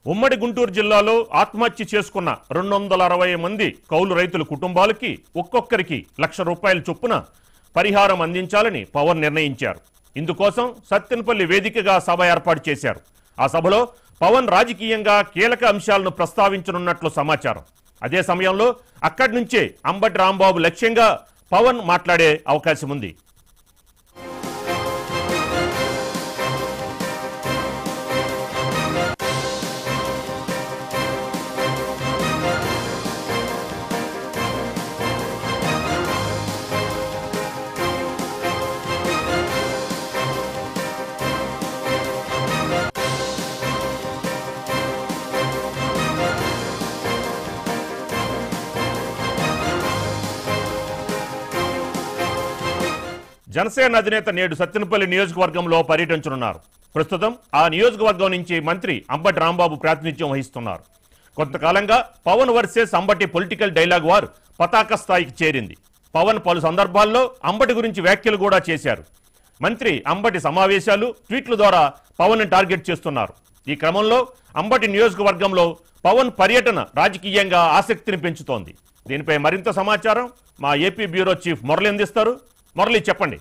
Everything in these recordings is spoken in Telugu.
ఉమ్మడి గుంటూరు జిల్లాలో ఆత్మహత్య చేసుకున్న రెండు వందల అరవై మంది కౌలు రైతుల కుటుంబాలకి ఒక్కొక్కరికి లక్ష రూపాయల చొప్పున పరిహారం అందించాలని పవన్ నిర్ణయించారు ఇందుకోసం సత్తెనపల్లి వేదికగా సభ ఏర్పాటు చేశారు ఆ సభలో పవన్ రాజకీయంగా కీలక అంశాలను ప్రస్తావించనున్నట్లు సమాచారం అదే సమయంలో అక్కడి నుంచే అంబటి రాంబాబు లక్ష్యంగా పవన్ మాట్లాడే అవకాశం ఉంది జనసేన అధినేత నేడు సత్తెనపల్లి నియోజకవర్గంలో పర్యటించనున్నారు ప్రస్తుతం ఆ నియోజకవర్గం నుంచి మంత్రి అంబటి రాంబాబు ప్రాతినిధ్యం వహిస్తున్నారు కొంతకాలంగా Pawan versus Ambati political dialogue war పతాక స్థాయికి చేరింది పవన్ పలు సందర్భాల్లో అంబటి గురించి వ్యాఖ్యలు కూడా చేశారు మంత్రి అంబటి సమావేశాలు ట్వీట్ల ద్వారా పవన్ టార్గెట్ చేస్తున్నారు ఈ క్రమంలో అంబటి నియోజకవర్గంలో పవన్ పర్యటన రాజకీయంగా ఆసక్తిని పెంచుతోంది దీనిపై మరింత సమాచారం మా ఏపీ బ్యూరో చీఫ్ మురళి అందిస్తారు మురళి చెప్పండి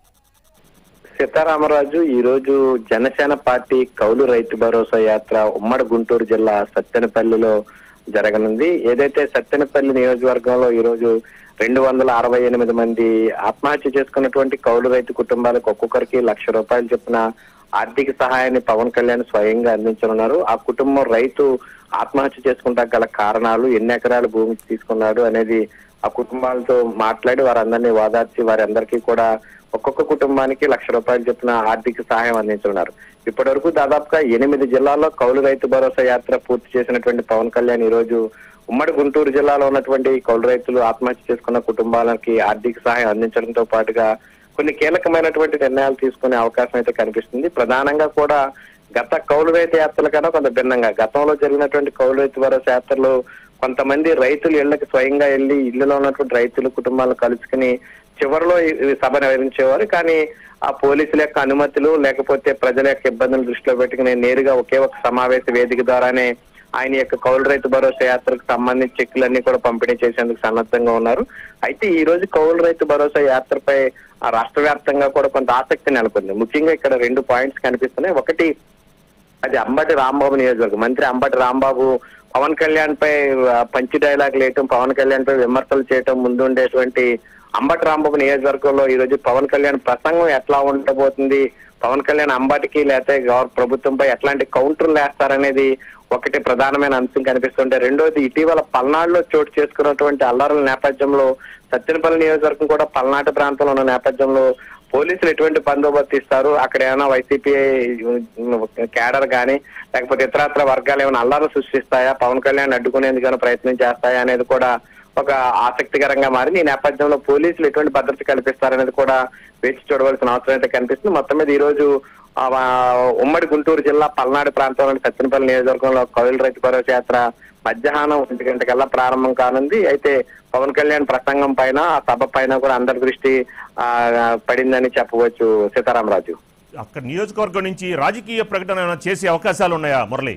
సీతారామరాజు ఈ రోజు జనసేన పార్టీ కౌలు రైతు భరోసా యాత్ర ఉమ్మడి గుంటూరు జిల్లా సత్తెనపల్లిలో జరగనుంది ఏదైతే సత్తెనపల్లి నియోజకవర్గంలో ఈ రోజు రెండు వందల అరవై ఎనిమిది మంది ఆత్మహత్య చేసుకున్నటువంటి కౌలు రైతు కుటుంబాలకు ఒక్కొక్కరికి లక్ష రూపాయలు చొప్పున ఆర్థిక సహాయాన్ని పవన్ కళ్యాణ్ స్వయంగా అందించనున్నారు ఆ కుటుంబం రైతు ఆత్మహత్య చేసుకుంటా గల కారణాలు ఎన్ని ఎకరాల భూమి తీసుకున్నాడు అనేది ఆ కుటుంబాలతో మాట్లాడి వారందరినీ ఓదార్చి వారందరికీ కూడా ఒక్కొక్క కుటుంబానికి లక్ష రూపాయలు చొప్పున ఆర్థిక సహాయం అందించున్నారు ఇప్పటి వరకు దాదాపుగా ఎనిమిది జిల్లాల్లో కౌలు రైతు భరోసా యాత్ర పూర్తి చేసినటువంటి పవన్ కళ్యాణ్ ఈ రోజు ఉమ్మడి గుంటూరు జిల్లాలో ఉన్నటువంటి కౌలు రైతులు ఆత్మహత్య చేసుకున్న కుటుంబాలకి ఆర్థిక సహాయం అందించడంతో పాటుగా కొన్ని కీలకమైనటువంటి నిర్ణయాలు తీసుకునే అవకాశం అయితే కనిపిస్తుంది ప్రధానంగా కూడా గత కౌలు రైతు యాత్రల కన్నా కొంత భిన్నంగా గతంలో జరిగినటువంటి కౌలు రైతు భరోసా యాత్రలో కొంతమంది రైతులు ఇళ్లకి స్వయంగా వెళ్లి ఇళ్లలో ఉన్నటువంటి రైతుల కుటుంబాలను కలుసుకుని చివరిలో ఈ ఈ సభ నిర్వహించేవారు కానీ ఆ పోలీసుల యొక్క అనుమతులు లేకపోతే ప్రజల యొక్క ఇబ్బందులు దృష్టిలో పెట్టుకుని నేరుగా ఒకే ఒక సమావేశ వేదిక ద్వారానే ఆయన యొక్క కౌలు రైతు భరోసా యాత్రకు సంబంధించి చెక్కులన్నీ కూడా పంపిణీ చేసేందుకు సన్నద్ధంగా ఉన్నారు అయితే ఈ రోజు కౌలు రైతు భరోసా యాత్రపై ఆ రాష్ట్ర వ్యాప్తంగా కూడా కొంత ఆసక్తి నెలకొంది ముఖ్యంగా ఇక్కడ రెండు పాయింట్స్ కనిపిస్తున్నాయి ఒకటి అది అంబటి రాంబాబు నియోజకవర్గం మంత్రి అంబటి రాంబాబు పవన్ కళ్యాణ్ పై ఆ, పంచి డైలాగ్ లేయటం పవన్ కళ్యాణ్ పై విమర్శలు చేయటం ముందు ఉండేటువంటి అంబటి రాంబాబు నియోజకవర్గంలో ఈ రోజు పవన్ కళ్యాణ్ ప్రసంగం ఎట్లా ఉండబోతుంది పవన్ కళ్యాణ్ అంబటికి లేకపోతే గవర్ ప్రభుత్వంపై ఎట్లాంటి కౌంటర్లు వేస్తారనేది ఒకటి ప్రధానమైన అంశం కనిపిస్తుంటే రెండోది ఇటీవల పల్నాడులో చోటు చేసుకున్నటువంటి అల్లర్ల నేపథ్యంలో సత్యనపల్లి నియోజకవర్గం కూడా పల్నాడు ప్రాంతంలో ఉన్న నేపథ్యంలో పోలీసులు ఎటువంటి బందోబస్తు ఇస్తారు అక్కడ ఏమైనా వైసీపీ క్యాడర్ కానీ లేకపోతే ఇతరత్ర వర్గాలు ఏమైనా అల్లారు సృష్టిస్తాయా పవన్ కళ్యాణ్ అడ్డుకునేందుకు ఏమైనా ప్రయత్నం చేస్తాయా అనేది కూడా ఒక ఆసక్తికరంగా మారింది ఈ నేపథ్యంలో పోలీసులు ఎటువంటి భద్రత కల్పిస్తారనేది కూడా వేచి చూడవలసిన అవసరం అయితే కనిపిస్తుంది మొత్తం మీద ఈ రోజు ఆ, ఉమ్మడి గుంటూరు జిల్లా పల్నాడు ప్రాంతంలోని సత్యనపల్లి నియోజకవర్గంలో కౌలు రైతు భరోసా యాత్ర మధ్యాహ్నం ఒంటి గంటకల్లా ప్రారంభం కానుంది అయితే పవన్ కళ్యాణ్ ప్రసంగం పైన ఆ సభ పైన కూడా అందరి దృష్టి ఆ, పడిందని చెప్పవచ్చు సీతారామరాజు అక్కడ నియోజకవర్గం నుంచి రాజకీయ ప్రకటన ఏమైనా చేసే అవకాశాలు ఉన్నాయా మురళి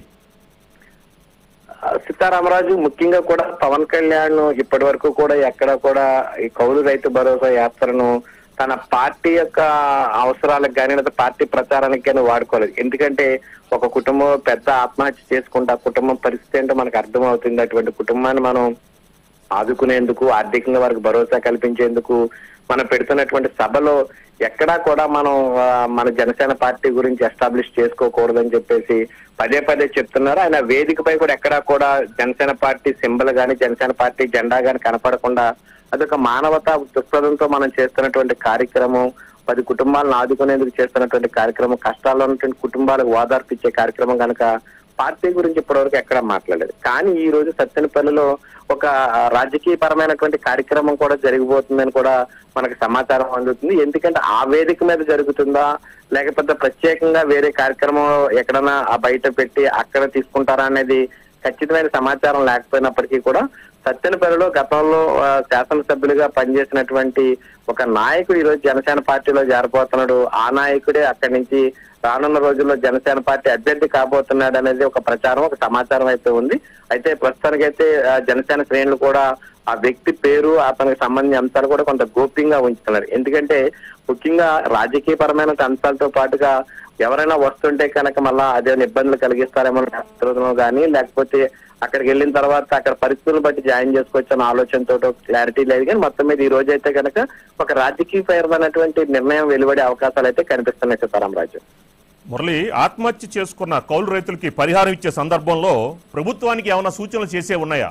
ఆ, సీతారామరాజు ముఖ్యంగా కూడా పవన్ కళ్యాణ్ ఇప్పటి వరకు కూడా ఎక్కడ కూడా ఈ కౌలు రైతు భరోసా యాత్రను తన పార్టీ యొక్క అవసరాలకు కానీ లేదా పార్టీ ప్రచారానికి కానీ వాడుకోలేదు ఎందుకంటే ఒక కుటుంబం పెద్ద ఆత్మహత్య చేసుకుంటే ఆ కుటుంబం పరిస్థితి ఏంటో మనకు అర్థమవుతుంది అటువంటి కుటుంబాన్ని మనం ఆదుకునేందుకు ఆర్థికంగా వారికి భరోసా కల్పించేందుకు మనం పెడుతున్నటువంటి సభలో ఎక్కడా కూడా మనం ఆ, మన జనసేన పార్టీ గురించి ఎస్టాబ్లిష్ చేసుకోకూడదని చెప్పేసి పదే పదే చెప్తున్నారు ఆయన వేదికపై కూడా ఎక్కడా కూడా జనసేన పార్టీ సింబల్ గాని జనసేన పార్టీ జెండా గాని కనపడకుండా అదొక మానవతా దృక్పథంతో మనం చేస్తున్నటువంటి కార్యక్రమం పది కుటుంబాలను ఆదుకునేందుకు చేస్తున్నటువంటి కార్యక్రమం కష్టాల్లో ఉన్నటువంటి కుటుంబాలకు ఓదార్పు ఇచ్చే కార్యక్రమం కనుక పార్టీ గురించి ఇప్పటివరకు ఎక్కడ మాట్లాడలేదు కానీ ఈ రోజు సత్తెనపల్లిలో ఒక రాజకీయ పరమైనటువంటి కార్యక్రమం కూడా జరిగిపోతుందని కూడా మనకు సమాచారం అందుతుంది ఎందుకంటే ఆ వేదిక మీద జరుగుతుందా లేకపోతే ప్రత్యేకంగా వేరే కార్యక్రమం ఎక్కడన్నా ఆ బయట పెట్టి అక్కడ తీసుకుంటారా అనేది ఖచ్చితమైన సమాచారం లేకపోయినప్పటికీ కూడా సత్తెనపల్లిలో గతంలో ఆ, శాసనసభ్యులుగా పనిచేసినటువంటి ఒక నాయకుడు ఈరోజు జనసేన పార్టీలో చేరబోతున్నాడు ఆ నాయకుడే అక్కడి నుంచి రానున్న రోజుల్లో జనసేన పార్టీ అభ్యర్థి కాబోతున్నాడు అనేది ఒక ప్రచారం ఒక సమాచారం అయితే ఉంది అయితే ప్రస్తుతానికైతే ఆ, జనసేన శ్రేణులు కూడా ఆ వ్యక్తి పేరు అతనికి సంబంధించిన అంశాలు కూడా కొంత గోప్యంగా ఉంచుతున్నారు ఎందుకంటే ముఖ్యంగా రాజకీయపరమైన అంశాలతో పాటుగా ఎవరైనా వస్తుంటే కనుక మళ్ళా అదే ఇబ్బందులు కలిగిస్తారేమో శత్రువులను కానీ లేకపోతే అక్కడికి వెళ్ళిన తర్వాత అక్కడ పరిస్థితులను బట్టి జాయిన్ చేసుకోవచ్చు అన్న ఆలోచనతో క్లారిటీ లేదు కానీ మొత్తం మీద ఈ రోజు అయితే కనుక ఒక రాజకీయపరమైనటువంటి నిర్ణయం వెలువడే అవకాశాలు అయితే కనిపిస్తున్నాయి సీతారాం రాజు మురళి ఆత్మహత్య చేసుకున్న కౌలు రైతులకి పరిహారం ఇచ్చే సందర్భంలో ప్రభుత్వానికి ఏమైనా సూచనలు చేసే ఉన్నాయా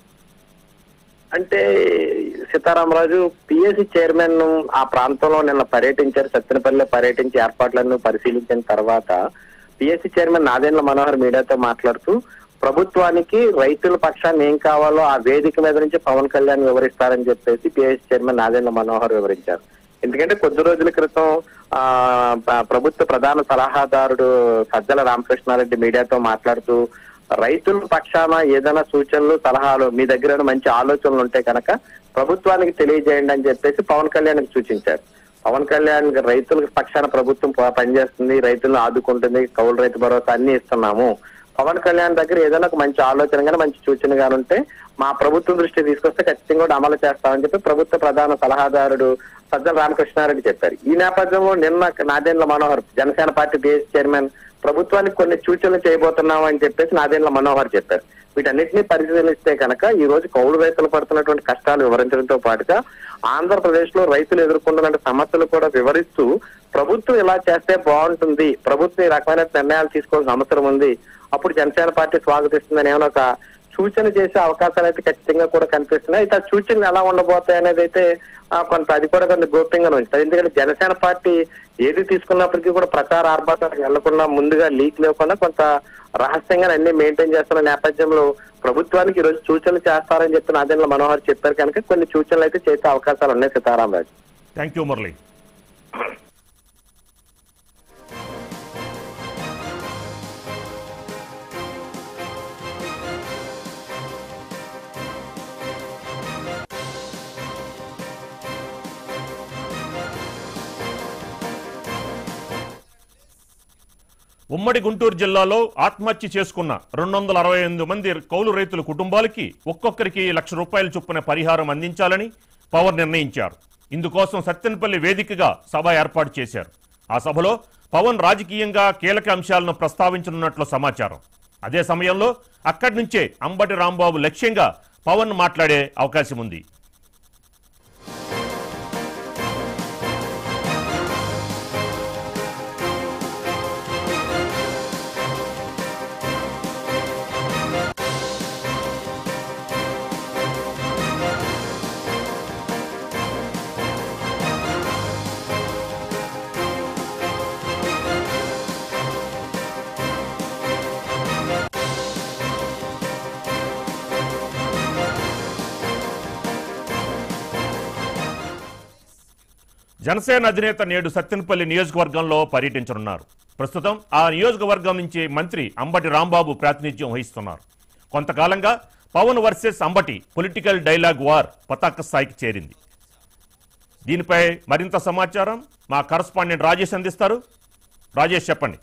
అంటే సీతారామరాజు పిఎస్సి చైర్మన్ ఆ ప్రాంతంలో నిన్న పర్యటించారు సత్తెనపల్లిలో పర్యటించి ఏర్పాట్లను పరిశీలించిన తర్వాత పిఎస్సి చైర్మన్ నాదెండ్ల మనోహర్ మీడియాతో మాట్లాడుతూ ప్రభుత్వానికి రైతుల పక్షాన్ని ఏం కావాలో ఆ వేదిక మీద నుంచి పవన్ కళ్యాణ్ వివరిస్తారని చెప్పేసి పిఎస్సి చైర్మన్ నాదెండ్ల మనోహర్ వివరించారు ఎందుకంటే కొద్ది రోజుల క్రితం ఆ ప- ప్రభుత్వ ప్రధాన సలహాదారుడు సజ్జల రామకృష్ణారెడ్డి మీడియాతో మాట్లాడుతూ రైతుల పక్షాన ఏదైనా సూచనలు సలహాలు మీ దగ్గర మంచి ఆలోచనలు ఉంటే కనుక ప్రభుత్వానికి తెలియజేయండి అని చెప్పేసి పవన్ కళ్యాణ్ సూచించారు పవన్ కళ్యాణ్ రైతుల పక్షాన ప్రభుత్వం ప- పనిచేస్తుంది రైతులను ఆదుకుంటుంది కౌలు రైతు భరోసా అన్ని ఇస్తున్నాము పవన్ కళ్యాణ్ దగ్గర ఏదైనా ఒక మంచి ఆలోచన గానీ మంచి సూచన గాని ఉంటే మా ప్రభుత్వం దృష్టి తీసుకొస్తే ఖచ్చితంగా కూడా అమలు చేస్తామని చెప్పి ప్రభుత్వ ప్రధాన సలహాదారుడు సజ్జల రామకృష్ణారెడ్డి చెప్పారు ఈ నేపథ్యంలో నిన్న నాదెండ్ల మనోహర్ జనసేన పార్టీ దేశ చైర్మన్ ప్రభుత్వానికి కొన్ని సూచనలు చేయబోతున్నాం అని చెప్పేసి నాదెండ్ల మనోహర్ చెప్పారు వీటన్నిటిని పరిశీలిస్తే కనుక ఈ రోజు కౌలు రైతులు పడుతున్నటువంటి కష్టాలు వివరించడంతో పాటుగా ఆంధ్రప్రదేశ్ లో రైతులు ఎదుర్కొంటున్న సమస్యలు కూడా వివరిస్తూ ప్రభుత్వం ఇలా చేస్తే బాగుంటుంది ప్రభుత్వం ఈ రకమైన నిర్ణయాలు తీసుకోవాల్సిన అవసరం ఉంది అప్పుడు జనసేన పార్టీ స్వాగతిస్తుందని ఏమైనా ఒక సూచన చేసే అవకాశాలు అయితే ఖచ్చితంగా కూడా కనిపిస్తున్నాయి అయితే ఆ సూచనలు ఎలా ఉండబోతాయి అనేది అయితే ఆ, కొంత అది కూడా కొంత గోప్యంగా ఉంచుతారు ఎందుకంటే జనసేన పార్టీ ఏది తీసుకున్నప్పటికీ కూడా ప్రచార ఆర్భాటాలకు వెళ్లకుండా ముందుగా లీక్ లేకుండా కొంత రహస్యంగా అన్ని మెయింటైన్ చేస్తున్న నేపథ్యంలో ప్రభుత్వానికి ఈ రోజు సూచనలు చేస్తారని చెప్పి నాదెండ్ల మనోహర్ చెప్పారు కనుక కొన్ని సూచనలు అయితే చేసే అవకాశాలు ఉన్నాయి సీతారామరాజు థ్యాంక్ యూ మురళి ఉమ్మడి గుంటూరు జిల్లాలో ఆత్మహత్య చేసుకున్న రెండు వందల అరవై ఎనిమిది మంది కౌలు రైతుల కుటుంబాలకి ఒక్కొక్కరికి లక్ష రూపాయల చొప్పున పరిహారం అందించాలని పవర్ నిర్ణయించారు ఇందుకోసం సత్తెనపల్లి వేదికగా సభ ఏర్పాటు చేశారు ఆ సభలో పవన్ రాజకీయంగా కీలక అంశాలను ప్రస్తావించనున్నట్లు సమాచారం అదే సమయంలో అక్కడి నుంచే అంబటి రాంబాబు లక్ష్యంగా పవన్ మాట్లాడే అవకాశం ఉంది జనసేన అధినేత నేడు సత్తెనపల్లి నియోజకవర్గంలో పర్యటించనున్నారు ప్రస్తుతం ఆ నియోజకవర్గం నుంచి మంత్రి అంబటి రాంబాబు ప్రాతినిధ్యం వహిస్తున్నారు కొంతకాలంగా Pawan versus Ambati political dialogue war పతాక స్థాయికి చేరింది దీనిపై మరింత సమాచారం మా కరస్పాండెంట్ రాజేష్ అందిస్తారు రాజేష్ చెప్పండి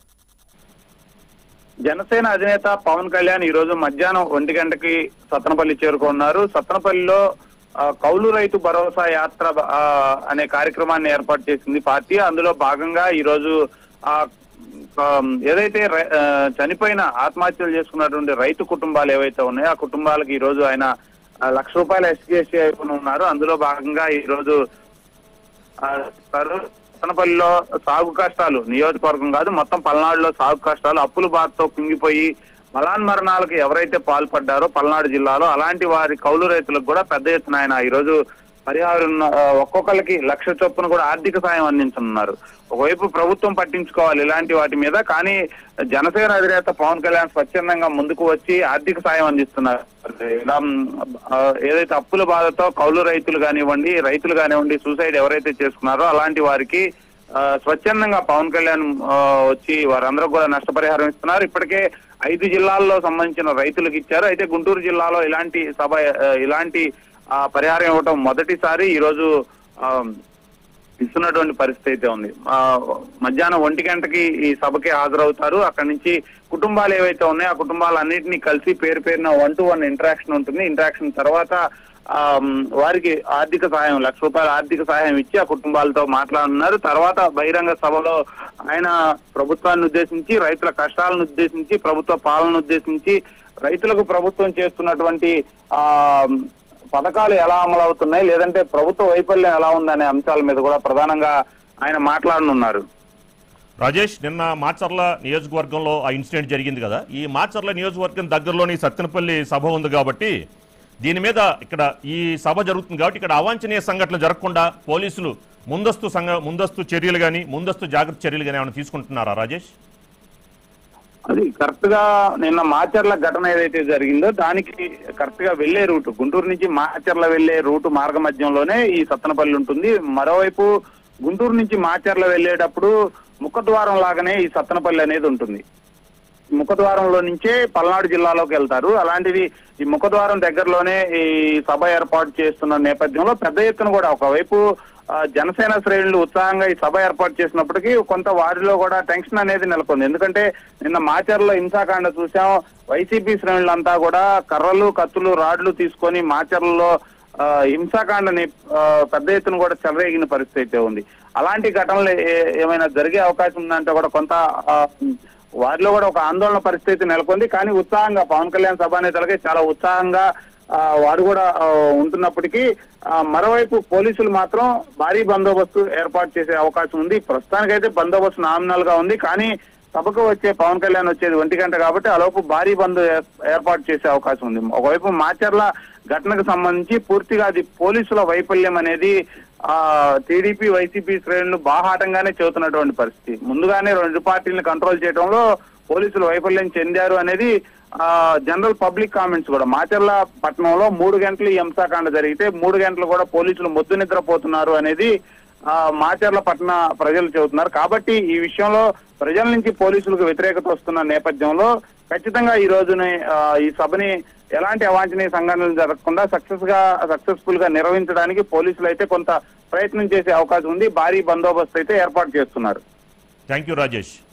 జనసేన అధినేత పవన్ కళ్యాణ్ ఈ రోజు మధ్యాహ్నం ఒంటి గంటకి సత్తనపల్లి చేరుకున్నారు సత్తనపల్లిలో ఆ, కౌలు రైతు భరోసా యాత్ర ఆ, అనే కార్యక్రమాన్ని ఏర్పాటు చేసింది పార్టీ అందులో భాగంగా ఈ రోజు ఆ ఆ, ఏదైతే రై- ఆ, చనిపోయిన ఆత్మహత్యలు చేసుకున్నటువంటి రైతు కుటుంబాలు ఏవైతే ఉన్నాయో ఆ కుటుంబాలకు ఈ రోజు ఆయన ఆ, లక్ష రూపాయలు ఎస్కేసీ ఉన్నారు అందులో భాగంగా ఈ రోజు ఆ, సారు సత్తనపల్లిలో సాగు కష్టాలు నియోజకవర్గం కాదు మొత్తం పల్నాడులో సాగు కష్టాలు అప్పుల బాధతో కుంగిపోయి మలాన్ మరణాలకు ఎవరైతే పాల్పడ్డారో పల్నాడు జిల్లాలో అలాంటి వారి కౌలు రైతులకు కూడా పెద్ద ఎత్తున ఆయన ఈ రోజు పరిహారం ఆ, ఒక్కొక్కరికి లక్ష చొప్పున కూడా ఆర్థిక సాయం అందించనున్నారు ఒకవైపు ప్రభుత్వం పట్టించుకోవాలి ఇలాంటి వాటి మీద కానీ జనసేన అధినేత పవన్ కళ్యాణ్ స్వచ్ఛందంగా ముందుకు వచ్చి ఆర్థిక సాయం అందిస్తున్నారు ఇలా మ్, ఆ, ఏదైతే అప్పుల బాధతో కౌలు రైతులు కానివ్వండి రైతులు కానివ్వండి సూసైడ్ ఎవరైతే చేసుకున్నారో అలాంటి వారికి ఆ, స్వచ్ఛందంగా పవన్ కళ్యాణ్ ఆ, వచ్చి వారందరూ కూడా నష్టపరిహారం ఇస్తున్నారు ఇప్పటికే ఐదు జిల్లాల్లో సంబంధించిన రైతులకు ఇచ్చారు అయితే గుంటూరు జిల్లాలో ఇలాంటి సభ ఆ, ఇలాంటి ఆ, పరిహారం ఇవ్వటం మొదటిసారి ఈ రోజు ఆ, ఇస్తున్నటువంటి పరిస్థితి అయితే ఉంది ఆ, మధ్యాహ్నం ఒంటి గంటకి ఈ సభకి హాజరవుతారు అక్కడి నుంచి కుటుంబాలు ఏవైతే ఉన్నాయో ఆ కుటుంబాలన్నింటినీ కలిసి పేరు పేరున వన్ టు వన్ ఇంటరాక్షన్ ఉంటుంది ఇంటరాక్షన్ తర్వాత ఆ, వారికి ఆర్థిక సహాయం లక్ష రూపాయల ఆర్థిక సహాయం ఇచ్చి ఆ కుటుంబాలతో మాట్లాడుతున్నారు తర్వాత బహిరంగ సభలో ఆయన ప్రభుత్వాన్ని ఉద్దేశించి రైతుల కష్టాలను ఉద్దేశించి ప్రభుత్వ పాలనను ఉద్దేశించి రైతులకు ప్రభుత్వం చేస్తున్నటువంటి ఆ పథకాలు ఎలా అమలు అవుతున్నాయి లేదంటే ప్రభుత్వ వైఫల్యం ఎలా ఉందనే అంశాల మీద కూడా ప్రధానంగా ఆయన మాట్లాడనున్నారు రాజేష్ నిన్న మాచర్ల నియోజకవర్గంలో ఆ ఇన్సిడెంట్ జరిగింది కదా ఈ మాచర్ల నియోజకవర్గం దగ్గరలోని సత్తెనపల్లి సభ ఉంది కాబట్టి దీని మీద ఇక్కడ ఈ సభ జరుగుతుంది కాబట్టి ఇక్కడ అవాంఛనీయ సంఘటనలు జరగకుండా పోలీసులు ముందస్తు సంఘ ముందస్తు చర్యలు కానీ ముందస్తు జాగ్రత్త చర్యలు కానీ ఏమైనా తీసుకుంటున్నారా రాజేష్ అది కరెక్ట్ గా నిన్న మాచర్ల ఘటన ఏదైతే జరిగిందో దానికి కరెక్ట్ గా వెళ్లే రూట్ గుంటూరు నుంచి మాచర్ల వెళ్లే రూట్ మార్గ మధ్యంలోనే ఈ సత్తనపల్లి ఉంటుంది మరోవైపు గుంటూరు నుంచి మాచర్ల వెళ్లేటప్పుడు ముఖద్వారం లాగానే ఈ సత్తనపల్లి అనేది ఉంటుంది ముఖద్వారంలో నుంచే పల్నాడు జిల్లాలోకి వెళ్తారు అలాంటిది ఈ ముఖద్వారం దగ్గరలోనే ఈ సభ ఏర్పాటు చేస్తున్న నేపథ్యంలో పెద్ద ఎత్తున కూడా ఒకవైపు ఆ, జనసేన శ్రేణులు ఉత్సాహంగా ఈ సభ ఏర్పాటు చేసినప్పటికీ కొంత వారిలో కూడా టెన్షన్ అనేది నెలకొంది ఎందుకంటే నిన్న మాచర్లో హింసాకాండ చూసాం వైసీపీ శ్రేణులంతా కూడా కర్రలు కత్తులు రాడ్లు తీసుకొని మాచర్లలో ఆ, హింసాకాండని ఆ, పెద్ద ఎత్తున కూడా చెలరేగిన పరిస్థితి అయితే ఉంది అలాంటి ఘటనలు ఏ- ఏమైనా జరిగే అవకాశం ఉందంటే కూడా కొంత ఆ, వారిలో కూడా ఒక ఆందోళన పరిస్థితి నెలకొంది కానీ ఉత్సాహంగా పవన్ కళ్యాణ్ సభ నేతలకి చాలా ఉత్సాహంగా ఆ, వారు కూడా ఆ, ఉంటున్నప్పటికీ ఆ, మరోవైపు పోలీసులు మాత్రం భారీ బందోబస్తు ఏర్పాటు చేసే అవకాశం ఉంది ప్రస్తుతానికైతే బందోబస్తు నామినల్ గా ఉంది కానీ సభకు వచ్చే పవన్ కళ్యాణ్ వచ్చేది ఒంటి గంట కాబట్టి ఆలోపు భారీ బంద్ ఏ- ఏర్పాటు చేసే అవకాశం ఉంది ఒకవైపు మాచర్ల ఘటనకు సంబంధించి పూర్తిగా అది పోలీసుల వైఫల్యం అనేది ఆ టీడీపీ వైసీపీ శ్రేణులు బాహాటంగానే చెబుతున్నటువంటి పరిస్థితి ముందుగానే రెండు పార్టీలను కంట్రోల్ చేయడంలో పోలీసులు వైఫల్యం చెందారు అనేది ఆ జనరల్ పబ్లిక్ కామెంట్స్ కూడా మాచర్ల పట్టణంలో మూడు గంటలు ఈ హింసాకాండ జరిగితే మూడు గంటలు కూడా పోలీసులు మొద్దు నిద్రపోతున్నారు అనేది ఆ మాచర్ల పట్టణ ప్రజలు చెబుతున్నారు కాబట్టి ఈ విషయంలో ప్రజల నుంచి పోలీసులకు వ్యతిరేకత వస్తున్న నేపథ్యంలో ఖచ్చితంగా ఈ రోజుని ఆ, ఈ సభని ఎలాంటి అవాంఛనీయ సంఘటనలు జరగకుండా సక్సెస్ గా సక్సెస్ఫుల్ గా నిర్వహించడానికి పోలీసులు అయితే కొంత ప్రయత్నం చేసే అవకాశం ఉంది భారీ బందోబస్తు అయితే ఏర్పాటు చేస్తున్నారు థ్యాంక్ యూ రాజేష్